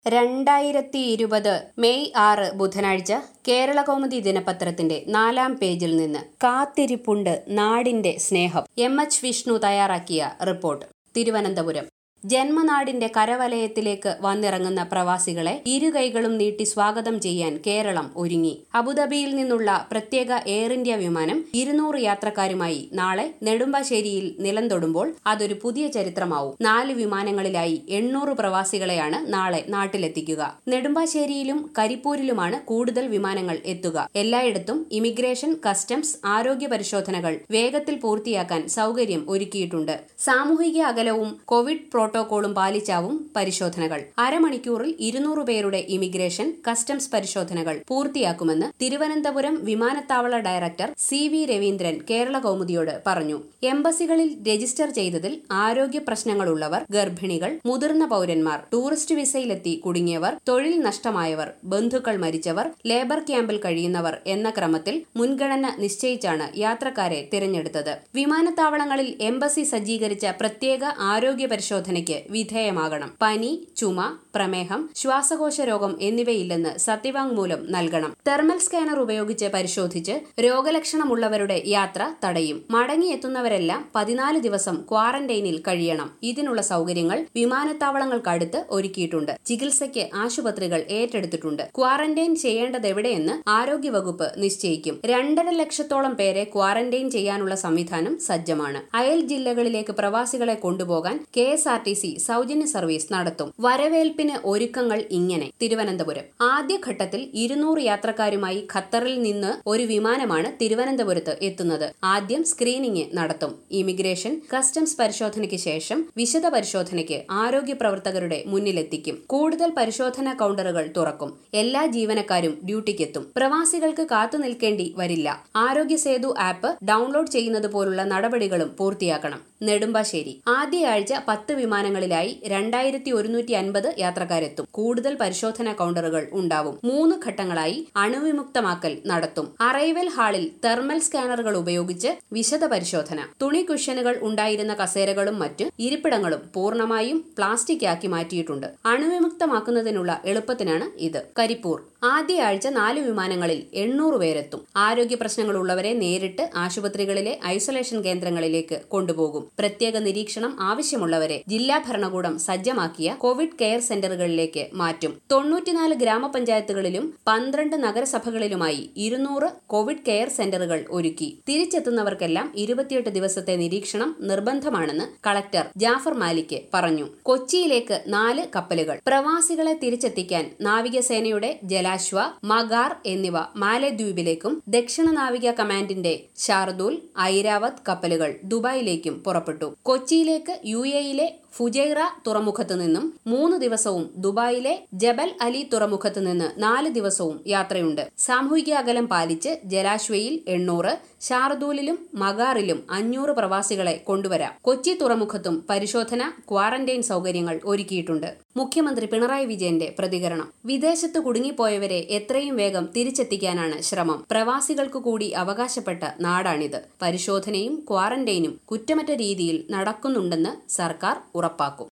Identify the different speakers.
Speaker 1: രണ്ടായിരത്തി ഇരുപത് മെയ് ആറ് ബുധനാഴ്ച കേരളകൗമുദി ദിനപത്രത്തിന്റെ നാലാം പേജിൽ നിന്ന് കാത്തിരിപ്പുണ്ട് നാടിന്റെ സ്നേഹം എം എച്ച് വിഷ്ണു തയ്യാറാക്കിയ റിപ്പോർട്ട് തിരുവനന്തപുരം ജന്മനാടിന്റെ കരവലയത്തിലേക്ക് വന്നിറങ്ങുന്ന പ്രവാസികളെ ഇരുകൈകളും നീട്ടി സ്വാഗതം ചെയ്യാൻ കേരളം ഒരുങ്ങി അബുദാബിയിൽ നിന്നുള്ള പ്രത്യേക എയർ ഇന്ത്യ വിമാനം ഇരുന്നൂറ് യാത്രക്കാരുമായി നാളെ നെടുമ്പാശ്ശേരിയിൽ നിലം തൊടുമ്പോൾ അതൊരു പുതിയ ചരിത്രമാവും നാല് വിമാനങ്ങളിലായി എണ്ണൂറ് പ്രവാസികളെയാണ് നാളെ നാട്ടിലെത്തിക്കുക നെടുമ്പാശ്ശേരിയിലും കരിപ്പൂരിലുമാണ് കൂടുതൽ വിമാനങ്ങൾ എത്തുക എല്ലായിടത്തും ഇമിഗ്രേഷൻ കസ്റ്റംസ് ആരോഗ്യ പരിശോധനകൾ വേഗത്തിൽ പൂർത്തിയാക്കാൻ സൗകര്യം ഒരുക്കിയിട്ടുണ്ട് സാമൂഹിക അകലവും കോവിഡ് പ്രോട്ടോകോളും പാലിച്ചാവും പരിശോധനകൾ അരമണിക്കൂറിൽ ഇരുന്നൂറ് പേരുടെ ഇമിഗ്രേഷൻ കസ്റ്റംസ് പരിശോധനകൾ പൂർത്തിയാക്കുമെന്ന് തിരുവനന്തപുരം വിമാനത്താവള director C V Raveendran Kerala കൗമുദിയോട് പറഞ്ഞു എംബസികളിൽ രജിസ്റ്റർ ചെയ്തതിൽ ആരോഗ്യ പ്രശ്നങ്ങളുള്ളവർ ഗർഭിണികൾ മുതിർന്ന പൌരന്മാർ ടൂറിസ്റ്റ് വിസയിലെത്തി കുടുങ്ങിയവർ തൊഴിൽ നഷ്ടമായവർ ബന്ധുക്കൾ മരിച്ചവർ ലേബർ ക്യാമ്പിൽ കഴിയുന്നവർ എന്ന ക്രമത്തിൽ മുൻഗണന നിശ്ചയിച്ചാണ് യാത്രക്കാരെ തിരഞ്ഞെടുത്തത് വിമാനത്താവളങ്ങളിൽ എംബസി സജ്ജീകരിച്ച പ്രത്യേക ആരോഗ്യ പരിശോധനയ്ക്ക് വിധേയമാകണം പനി ചുമ പ്രമേഹം ശ്വാസകോശ രോഗം എന്നിവയില്ലെന്ന് സത്യവാങ്മൂലം നൽകണം തെർമൽ സ്കാനർ ഉപയോഗിച്ച് പരിശോധിച്ച് രോഗലക്ഷണമുള്ളവരുടെ യാത്ര തടയും മടങ്ങിയെത്തുന്നവരെല്ലാം പതിനാല് ദിവസം ക്വാറന്റൈനിൽ കഴിയണം ഇതിനുള്ള സൗകര്യങ്ങൾ വിമാനത്താവളങ്ങൾക്കടുത്ത് ഒരുക്കിയിട്ടുണ്ട് ചികിത്സയ്ക്ക് ആശുപത്രികൾ ഏറ്റെടുത്തിട്ടുണ്ട് ക്വാറന്റൈൻ ചെയ്യേണ്ടതെവിടെയെന്ന് ആരോഗ്യവകുപ്പ് നിശ്ചയിക്കും രണ്ടര ലക്ഷത്തോളം പേരെ ക്വാറന്റൈൻ ചെയ്യാനുള്ള സംവിധാനം സജ്ജമാണ് അയൽ ജില്ലകളിലേക്ക് പ്രവാസികളെ കൊണ്ടുപോകാൻ K S R T C സൗജന്യ സർവീസ് നടത്തും വരവേൽപ്പിന് ഒരുക്കങ്ങൾ ഇങ്ങനെ തിരുവനന്തപുരം ആദ്യഘട്ടത്തിൽ ഇരുന്നൂറ് യാത്രക്കാരുമായി ഖത്തറിൽ നിന്ന് ഒരു വിമാനമാണ് തിരുവനന്തപുരത്ത് എത്തുന്നത് ആദ്യം സ്ക്രീനിംഗ് നടത്തും ഇമിഗ്രേഷൻ കസ്റ്റംസ് പരിശോധനയ്ക്ക് ശേഷം വിശദ പരിശോധനയ്ക്ക് ആരോഗ്യ പ്രവർത്തകരുടെ മുന്നിലെത്തിക്കും കൂടുതൽ പരിശോധനാ കൗണ്ടറുകൾ തുറക്കും എല്ലാ ജീവനക്കാരും ഡ്യൂട്ടിക്കെത്തും പ്രവാസികൾക്ക് കാത്തു നിൽക്കേണ്ടി വരില്ല ആരോഗ്യ സേതു ആപ്പ് ഡൗൺലോഡ് ചെയ്യുന്നത് പോലുള്ള നടപടികളും പൂർത്തിയാക്കണം നെടുമ്പാശ്ശേരി ആദ്യ ആഴ്ച പത്ത് വിമാനങ്ങളിലായി രണ്ടായിരത്തി ഒരുന്നൂറ്റി അൻപത് യാത്രക്കാരെത്തും കൂടുതൽ പരിശോധനാ കൗണ്ടറുകൾ ഉണ്ടാവും മൂന്ന് ഘട്ടങ്ങളായി അണുവിമുക്തമാക്കൽ നടത്തും അറൈവൽ ഹാളിൽ തെർമൽ സ്കാനറുകൾ ഉപയോഗിച്ച് വിശദ പരിശോധന തുണി കുഷ്യനുകൾ ഉണ്ടായിരുന്ന കസേരകളും മറ്റ് ഇരിപ്പിടങ്ങളും പൂർണ്ണമായും പ്ലാസ്റ്റിക് ആക്കി മാറ്റിയിട്ടുണ്ട് അണുവിമുക്തമാക്കുന്നതിനുള്ള എളുപ്പത്തിനാണ് ഇത് കരിപ്പൂർ ആദ്യ ആഴ്ച നാല് വിമാനങ്ങളിൽ എണ്ണൂറ് പേരെത്തും ആരോഗ്യ പ്രശ്നങ്ങളുള്ളവരെ നേരിട്ട് ആശുപത്രികളിലെ ഐസൊലേഷൻ കേന്ദ്രങ്ങളിലേക്ക് കൊണ്ടുപോകും പ്രത്യേക നിരീക്ഷണം ആവശ്യമുള്ളവരെ ജില്ലാ ഭരണകൂടം സജ്ജമാക്കിയ കോവിഡ് കെയർ സെന്ററുകളിലേക്ക് മാറ്റും തൊണ്ണൂറ്റിനാല് ഗ്രാമപഞ്ചായത്തുകളിലും പന്ത്രണ്ട് നഗരസഭകളിലുമായി ഇരുന്നൂറ് കോവിഡ് കെയർ സെന്ററുകൾ ഒരുക്കി തിരിച്ചെത്തുന്നവർക്കെല്ലാം ഇരുപത്തിയെട്ട് ദിവസത്തെ നിരീക്ഷണം നിർബന്ധമാണെന്ന് കളക്ടർ ജാഫർ മാലിക്ക് പറഞ്ഞു കൊച്ചിയിലേക്ക് നാല് കപ്പലുകൾ പ്രവാസികളെ തിരിച്ചെത്തിക്കാൻ നാവികസേനയുടെ ജലാശ്വ മഗാർ എന്നിവ മാലദ്വീപിലേക്കും ദക്ഷിണ നാവിക കമാൻഡിന്റെ ഷാർദൂൽ ഐരാവത് കപ്പലുകൾ ദുബായിലേക്കും പുറപ്പെട്ടു കൊച്ചിയിലേക്ക് യു എയിലെ ഫുജൈറ തുറമുഖത്ത് നിന്നും മൂന്ന് ദിവസവും ദുബായിലെ ജബൽ അലി തുറമുഖത്ത് നിന്ന് നാല് ദിവസവും യാത്രയുണ്ട് സാമൂഹിക അകലം പാലിച്ച് ജലാശ്വയിൽ എണ്ണൂറ് ഷാർദൂലിലും മഗാറിലും അഞ്ഞൂറ് പ്രവാസികളെ കൊണ്ടുവരാം കൊച്ചി തുറമുഖത്തും പരിശോധന ക്വാറന്റൈൻ സൗകര്യങ്ങൾ ഒരുക്കിയിട്ടുണ്ട് മുഖ്യമന്ത്രി പിണറായി വിജയന്റെ പ്രതികരണം വിദേശത്ത് കുടുങ്ങിപ്പോയവരെ എത്രയും വേഗം തിരിച്ചെത്തിക്കാനാണ് ശ്രമം പ്രവാസികൾക്ക് കൂടി അവകാശപ്പെട്ട നാടാണിത് പരിശോധനയും ക്വാറന്റൈനും കുറ്റമറ്റ രീതിയിൽ നടക്കുന്നുണ്ടെന്ന് സർക്കാർ ഉറപ്പാക്കും